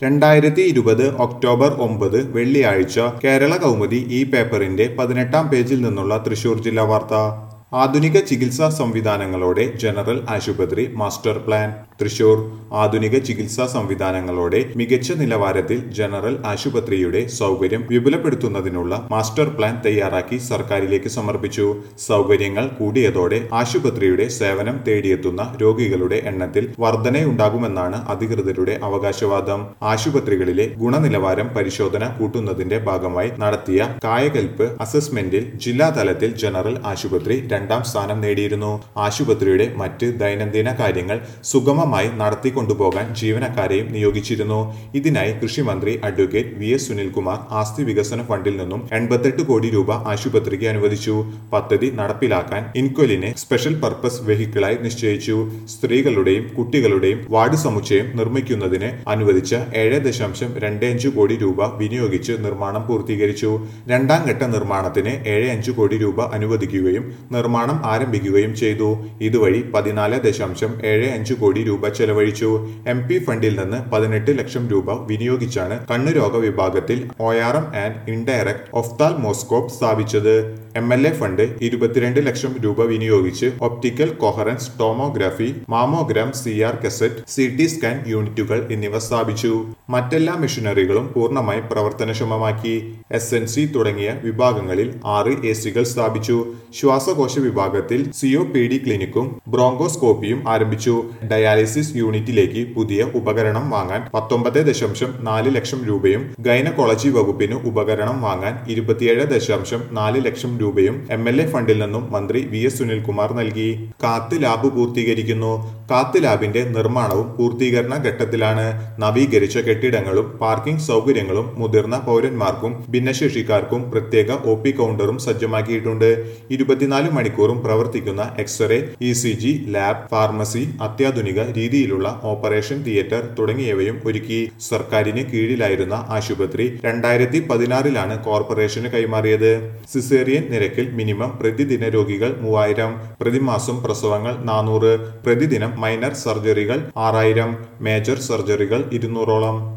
രണ്ടായിരത്തി ഇരുപത് ഒക്ടോബർ ഒമ്പത് വെള്ളിയാഴ്ച കേരള കൗമുദി ഈ പേപ്പറിന്റെ പതിനെട്ടാം പേജിൽ നിന്നുള്ള തൃശൂർ ജില്ലാ വാർത്ത ആധുനിക ചികിത്സാ സംവിധാനങ്ങളോടെ ജനറൽ ആശുപത്രി മാസ്റ്റർ പ്ലാൻ തൃശൂർ ആധുനിക ചികിത്സാ സംവിധാനങ്ങളോടെ മികച്ച നിലവാരത്തിൽ ജനറൽ ആശുപത്രിയുടെ സൗകര്യം വിപുലപ്പെടുത്തുന്നതിനുള്ള മാസ്റ്റർ പ്ലാൻ തയ്യാറാക്കി സർക്കാരിലേക്ക് സമർപ്പിച്ചു സൗകര്യങ്ങൾ കൂടിയതോടെ ആശുപത്രിയുടെ സേവനം തേടിയെത്തുന്ന രോഗികളുടെ എണ്ണത്തിൽ വർധനയുണ്ടാകുമെന്നാണ് അധികൃതരുടെ അവകാശവാദം ആശുപത്രികളിലെ ഗുണനിലവാരം പരിശോധന കൂട്ടുന്നതിന്റെ ഭാഗമായി നടത്തിയ കായകൽപ്പ് അസസ്മെന്റിൽ ജില്ലാതലത്തിൽ ജനറൽ ആശുപത്രി രണ്ടാം സ്ഥാനം നേടിയിരുന്നു ആശുപത്രിയുടെ മറ്റ് ദൈനംദിന കാര്യങ്ങൾ സുഗമമായി നടത്തിക്കൊണ്ടുപോകാൻ ജീവനക്കാരെയും നിയോഗിച്ചിരുന്നു ഇതിനായി കൃഷിമന്ത്രി അഡ്വക്കേറ്റ് വി എസ് സുനിൽകുമാർ ആസ്തി വികസന ഫണ്ടിൽ നിന്നും എൺപത്തെട്ട് കോടി രൂപ ആശുപത്രിക്ക് അനുവദിച്ചു പദ്ധതി നടപ്പിലാക്കാൻ ഇൻക്വലിനെ സ്പെഷ്യൽ പർപ്പസ് വെഹിക്കിളായി നിശ്ചയിച്ചു സ്ത്രീകളുടെയും കുട്ടികളുടെയും വാർഡ് സമുച്ചയം നിർമ്മിക്കുന്നതിന് അനുവദിച്ച ഏഴ് ദശാംശം രണ്ട് അഞ്ച് കോടി രൂപ വിനിയോഗിച്ച് നിർമ്മാണം പൂർത്തീകരിച്ചു രണ്ടാം ഘട്ട നിർമ്മാണത്തിന് ഏഴ് അഞ്ച് കോടി രൂപ അനുവദിക്കുകയും നിർമ്മാണം ആരംഭിക്കുകയും ചെയ്തു ഇതുവഴി പതിനാല് ദശാംശം ഏഴ് അഞ്ച് കോടി രൂപ ചെലവഴിച്ചു എം പി ഫണ്ടിൽ നിന്ന് പതിനെട്ട് ലക്ഷം രൂപ വിനിയോഗിച്ചാണ് കണ്ണുരോഗ വിഭാഗത്തിൽ O R M and indirect ophthalmoscope സ്ഥാപിച്ചത് എം എൽ എ ഫണ്ട് ഇരുപത്തിരണ്ട് ലക്ഷം രൂപ വിനിയോഗിച്ച് optical coherence tomography mammogram C R cassette C T scan യൂണിറ്റുകൾ എന്നിവ സ്ഥാപിച്ചു മറ്റെല്ലാ മെഷീനറികളും പൂർണ്ണമായി പ്രവർത്തനക്ഷമമാക്കി എസ് എൻ സി തുടങ്ങിയ വിഭാഗങ്ങളിൽ ആറ് എ സികൾ സ്ഥാപിച്ചു ശ്വാസകോശ വിഭാഗത്തിൽ സിഒ പി ഡി ക്ലിനിക്കും ബ്രോങ്കോസ്കോപ്പിയും ആരംഭിച്ചു ഡയാലിസിസ് യൂണിറ്റിലേക്ക് പുതിയ ഉപകരണം വാങ്ങാൻ പത്തൊമ്പത് ദശാംശം നാല് ലക്ഷം രൂപയും ഗൈനക്കോളജി വകുപ്പിന് ഉപകരണം വാങ്ങാൻ ഇരുപത്തിയേഴ് ദശാംശം നാല് ലക്ഷം രൂപയും എം എൽ എ ഫണ്ടിൽ നിന്നും മന്ത്രി വി എസ് സുനിൽകുമാർ നൽകി കാത്ത് ലാബ് പൂർത്തീകരിക്കുന്നു കാത്ത് ലാബിന്റെ നിർമ്മാണവും പൂർത്തീകരണ ഘട്ടത്തിലാണ് നവീകരിച്ച കെട്ടിടങ്ങളും പാർക്കിംഗ് സൗകര്യങ്ങളും മുതിർന്ന പൗരന്മാർക്കും ഭിന്നശേഷിക്കാർക്കും പ്രത്യേക ഒ പി കൗണ്ടറും സജ്ജമാക്കിയിട്ടുണ്ട് ഇരുപത്തിനാല് മണിക്കൂറും പ്രവർത്തിക്കുന്ന X-ray E C G lab pharmacy അത്യാധുനിക രീതിയിലുള്ള ഓപ്പറേഷൻ തിയേറ്റർ തുടങ്ങിയവയും ഒരുക്കി സർക്കാരിന് കീഴിലായിരുന്ന ആശുപത്രി രണ്ടായിരത്തി പതിനാറിലാണ് കോർപ്പറേഷന് കൈമാറിയത് സിസേറിയൻ നിരക്കിൽ മിനിമം പ്രതിദിന രോഗികൾ മൂവായിരം പ്രതിമാസം പ്രസവങ്ങൾ നാനൂറ് പ്രതിദിനം മൈനർ സർജറികൾ ആറായിരം മേജർ സർജറികൾ ഇരുന്നൂറോളം